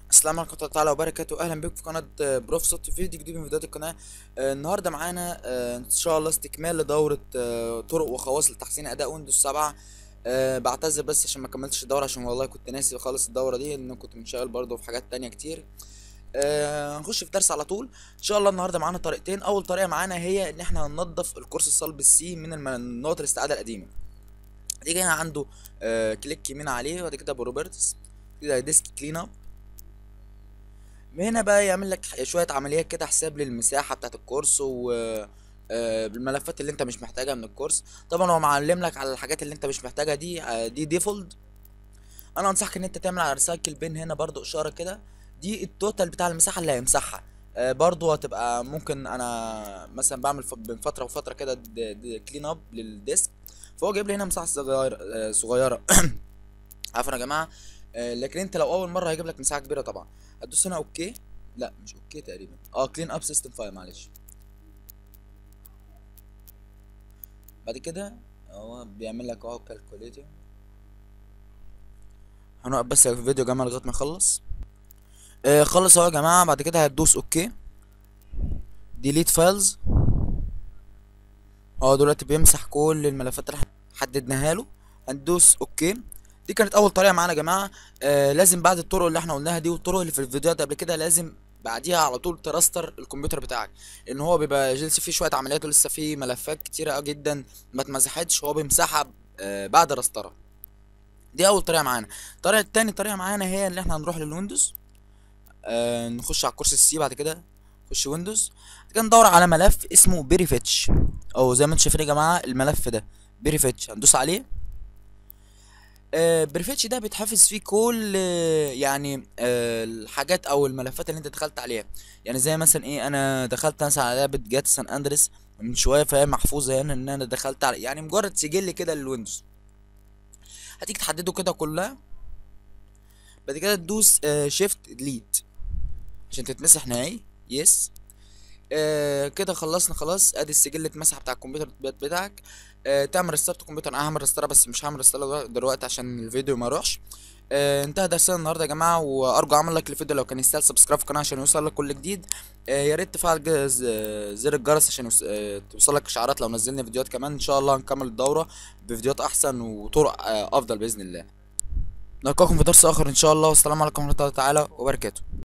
السلام عليكم ورحمة الله تعالى وبركاته أهلا بكم في قناة آه، بروف صوت في فيديو جديد من فيديوهات القناة آه، النهاردة معانا آه، إن شاء الله استكمال لدورة آه، طرق وخواص لتحسين أداء ويندوز 7 آه، بعتذر بس عشان ما كملتش الدورة عشان والله كنت ناسي خالص الدورة دي لأن كنت منشغل برضه في حاجات تانية كتير آه، هنخش في درس على طول ان شاء الله النهارده معانا طريقتين اول طريقه معانا هي ان احنا هننضف الكورس الصلب السي من الم- نقط الاستعاده القديمه تيجي هنا عنده آه كليك يمين عليه وبعد كده بروبرتس كده ديسك كلين اب هنا بقى يعمل لك شويه عمليات كده حساب للمساحه بتاعت الكورس و آه، بالملفات اللي انت مش محتاجها من الكورس طبعا هو معلم لك على الحاجات اللي انت مش محتاجها دي آه، دي ديفولت انا انصحك ان انت تعمل على ريسايكل بين هنا برضو اشاره كده دي التوتال بتاع المساحه اللي هيمسحها آه، برضو هتبقى ممكن انا مثلا بعمل ف- بين فتره وفتره كده كلين اب للديسك فهو جايب لي هنا مساحه صغيره آه، صغيره عفوا يا جماعه آه، لكن انت لو اول مره هيجيب لك مساحه كبيره طبعا هتدوس هنا اوكي لا مش اوكي تقريبا اه كلين اب سيستم فايل معلش بعد كده هو بيعمل لك اهو كالكوليتنج هنوقف بس الفيديو يا جماعه لغايه ما يخلص آه خلص اهو يا جماعه بعد كده هتدوس اوكي ديليت فايلز هو دلوقتي بيمسح كل الملفات اللي احنا حددناها له هندوس اوكي دي كانت اول طريقه معانا يا جماعه آه لازم بعد الطرق اللي احنا قلناها دي والطرق اللي في الفيديوهات قبل كده لازم بعديها على طول تراستر الكمبيوتر بتاعك لان هو بيبقى لسه فيه شويه عمليات ولسه فيه ملفات كتيره جدا ما اتمسحتش هو بيمسحها آه بعد راسترها دي اول طريقه معانا الطريقه التاني طريقه معانا هي اللي احنا هنروح للويندوز آه نخش على الكورس السي بعد كده نخش ويندوز بعد كده ندور على ملف اسمه بيري فيتش او زي ما انتم شايفين يا جماعه الملف ده بيري فيتش هندوس عليه آه بيرفيتش ده بيتحفظ فيه كل آه يعني آه الحاجات او الملفات اللي انت دخلت عليها يعني زي مثلا ايه انا دخلت مثلا على لعبه جات سان اندريس من شويه فهي محفوظه هنا ان انا دخلت على يعني مجرد سجل كده للويندوز هتيجي تحدده كده كلها بعد كده تدوس شيفت ديليت عشان تتمسح نهائي يس آه كده خلصنا خلاص ادي السجل اتمسح بتاع الكمبيوتر بتاعك آه تعمل ريستارت الكمبيوتر انا هعمل ريستارت بس مش هعمل ريستارت دلوقتي عشان الفيديو ما يروحش آه انتهى درسنا النهارده يا جماعه وارجو اعمل لك الفيديو لو كان يستاهل سبسكرايب في القناه عشان يوصل لك كل جديد آه يا ريت تفعل جرس آه زر الجرس عشان يوص... آه توصل لك اشعارات لو نزلنا فيديوهات كمان ان شاء الله هنكمل الدوره بفيديوهات احسن وطرق آه افضل باذن الله نلقاكم في درس اخر ان شاء الله والسلام عليكم ورحمه الله تعالى وبركاته